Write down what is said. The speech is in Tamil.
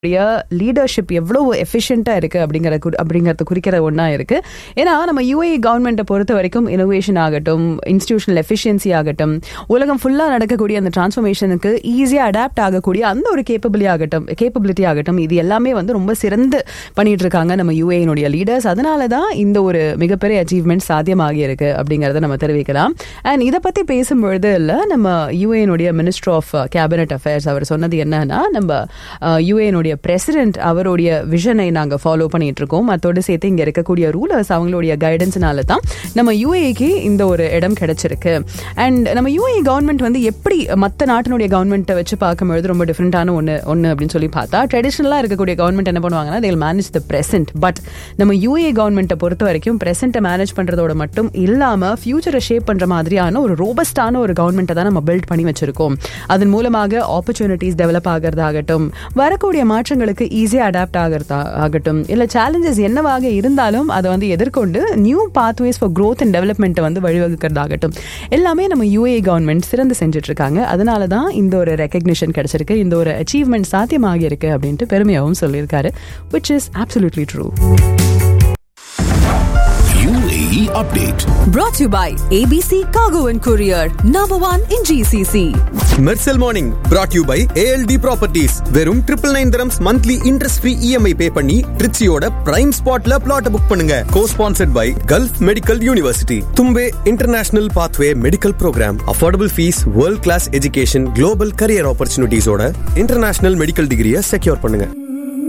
லீடர்ஷிப் எவ்வளவு எஃபிஷியண்டா இருக்கு அப்படிங்கிற குறி- அப்படிங்கறது குறிக்கிற ஒன்றா இருக்கு ஏன்னா நம்ம யூஏஇ கவர்மெண்ட்டை பொறுத்த வரைக்கும் இனோவேஷன் ஆகட்டும் இன்ஸ்டிடியூஷனல் எஃபிஷியன்சி ஆகட்டும் உலகம் ஃபுல்லா நடக்கக்கூடிய அந்த டிரான்ஸ்ஃபர்மேஷனுக்கு ஈஸியா அடாப்ட் ஆகக்கூடிய அந்த ஒரு கேப்பபிலிட்டி ஆகட்டும் கேப்பபிலிட்டி ஆகட்டும் இது எல்லாமே வந்து ரொம்ப சிறந்து பண்ணிட்டு இருக்காங்க நம்ம யூஏனுடைய லீடர்ஸ் அதனால தான் இந்த ஒரு மிகப்பெரிய அச்சீவ்மெண்ட் சாத்தியமாகி இருக்கு அப்படிங்கறத நம்ம தெரிவிக்கலாம் அண்ட் இதை பத்தி பேசும்பொழுது இல்ல நம்ம யூஏனுடைய மினிஸ்டர் ஆஃப் கேபினட் அஃபேர்ஸ் அவர் சொன்னது என்னன்னா நம்ம யூஏனுடைய பிரசிடென்ட் அவருடைய விஷனை நாங்க ஃபாலோ பண்ணிட்டு இருக்கோம் அத்தோடு சேர்த்து இங்க இருக்கக்கூடிய ரூலர்ஸ் அவங்களுடைய கைடன்ஸ்னால தான் நம்ம யூஏக்கு இந்த ஒரு இடம் கிடைச்சிருக்கு அண்ட் நம்ம யூஏ கவர்மெண்ட் வந்து எப்படி மற்ற நாட்டினுடைய கவர்மெண்ட்டை வச்சு பார்க்கும்பொழுது ரொம்ப டிஃப்ரெண்டான ஒன்று ஒன்று அப்படின்னு சொல்லி பார்த்தா ட்ரெடிஷ்னலாக இருக்கக்கூடிய கவர்மெண்ட் என்ன பண்ணுவாங்கன்னா they'll manage the present but நம்ம யூஏ கவர்மெண்ட்டை பொறுத்த வரைக்கும் பிரசன்ட்டை மேனேஜ் பண்றதோட மட்டும் இல்லாம ஃபியூச்சரை ஷேப் பண்ற மாதிரியான ஒரு ரோபஸ்டான ஒரு கவர்மெண்ட்டை தான் நம்ம பில்ட் பண்ணி வச்சிருக்கோம் அதன் மூலமாக ஆப்பர்ச்சுனிட்டிஸ் டெவலப் ஆகிறதாகட்டும் வரக்கூடிய மாற்றங்களுக்கு ஈஸியாக அடாப்ட் ஆகிறதா ஆகட்டும் இல்லை சேலஞ்சஸ் என்னவாக இருந்தாலும் அதை வந்து எதிர்கொண்டு new pathways for growth and டெவலப்மெண்ட்டை வந்து வழிவகுக்கிறதாகட்டும் எல்லாமே நம்ம யூஏ கவர்மெண்ட் சிறந்து செஞ்சுட்டு இருக்காங்க அதனால தான் இந்த ஒரு ரெக்கக்னிஷன் கிடைச்சிருக்கு இந்த ஒரு அச்சீவ்மெண்ட் சாத்தியமாகி இருக்கு அப்படின்ட்டு பெருமையாகவும் சொல்லியிருக்காரு which is absolutely true UAE update. Brought to you by ABC Cargo and Courier, number one in GCC. Mersal morning brought you by ALT properties வெறும் triple nine dirhams monthly interest free EMI pay பண்ணி ட்ரிச்சியோட பிரைம் ஸ்பாட்ல பிளாட் புக் பண்ணுங்க co sponsored by Gulf Medical University Thumbay international pathway medical program affordable fees world class education global career ஆப்பர்ச்சுனிட்டிஸோட இன்டர்நேஷனல் மெடிக்கல் டிகிரியை செக்யூர் பண்ணுங்க